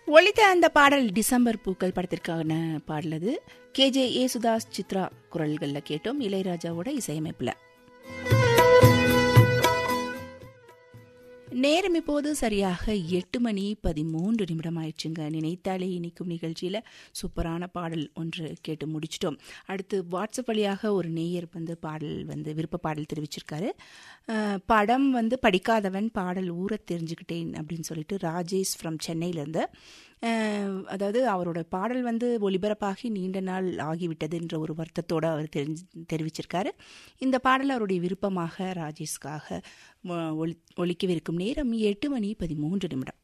ஒலித்த அந்த பாடல் டிசம்பர் பூக்கள் படத்திற்கான பாடல் அது கேஜே ஏசுதாஸ் சித்ரா குரல்களில் கேட்டோம் இளையராஜாவோட இசையமைப்பில் நேரம் இப்போது சரியாக எட்டு மணி பதிமூன்று நிமிடம் ஆயிடுச்சுங்க நினைத்தாலே இனிக்கும் நிகழ்ச்சியில் சூப்பரான பாடல் ஒன்று கேட்டு முடிச்சிட்டோம் அடுத்து வாட்ஸ்அப் வழியாக ஒரு நேயர் வந்து பாடல் வந்து விருப்ப பாடல் தெரிவிச்சிருக்காரு அஹ், படம் வந்து படிக்காதவன் பாடல் ஊற தெரிஞ்சுக்கிட்டேன் அப்படின்னு சொல்லிட்டு ராஜேஷ் ஃப்ரம் சென்னையிலேருந்து அதாவது அவரோட பாடல் வந்து ஒலிபரப்பாகி நீண்ட நாள் ஆகிவிட்டதுன்ற ஒரு வருத்தத்தோடு அவர் தெரிஞ்சு தெரிவிச்சிருக்காரு இந்த பாடல் அவருடைய விருப்பமாக ராஜேஷ்காக ஒ- ஒலி ஒலிக்கவிருக்கும் நேரம் எட்டு மணி பதிமூன்று நிமிடம்